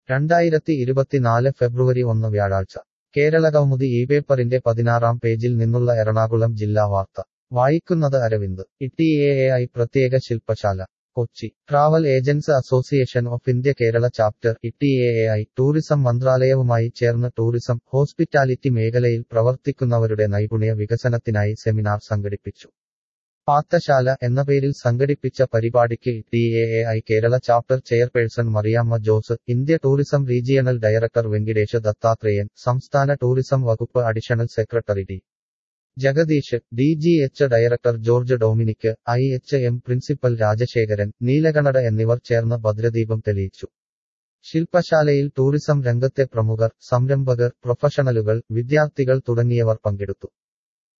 രണ്ടായിരത്തി ഇരുപത്തിനാല് ഫെബ്രുവരി ഒന്ന് വ്യാഴാഴ്ച കേരളകൗമുദി ഈ പേപ്പറിന്റെ പതിനാറാം പേജിൽ നിന്നുള്ള എറണാകുളം ജില്ലാ വാർത്ത വായിക്കുന്നത് അരവിന്ദ് ഇടിഎഐ പ്രത്യേക ശില്പശാല Kochi travel agents association of India Kerala chapter ETAI tourism മന്ത്രാലയവുമായി ചേർന്ന് ടൂറിസം ഹോസ്പിറ്റാലിറ്റി മേഖലയിൽ പ്രവർത്തിക്കുന്നവരുടെ നൈപുണ്യ വികസനത്തിനായി സെമിനാർ സംഘടിപ്പിച്ചു പാത്തശാല എന്ന പേരിൽ സംഘടിപ്പിച്ച പരിപാടിക്ക് TAAI Kerala chapter chairperson Mariamma Jose India tourism regional director Venkitesh Dattatreyan സംസ്ഥാന ടൂറിസം വകുപ്പ് additional secretary D Jagadish D G H director George Dominic I H M principal Rajasekharan Neelakanta എന്നിവർ ചേർന്ന് ഭദ്രദീപം തെളിയിച്ചു ശില്പശാലയിൽ ടൂറിസം രംഗത്തെ പ്രമുഖർ സംരംഭകർ പ്രൊഫഷണലുകൾ വിദ്യാർത്ഥികൾ തുടങ്ങിയവർ പങ്കെടുത്തു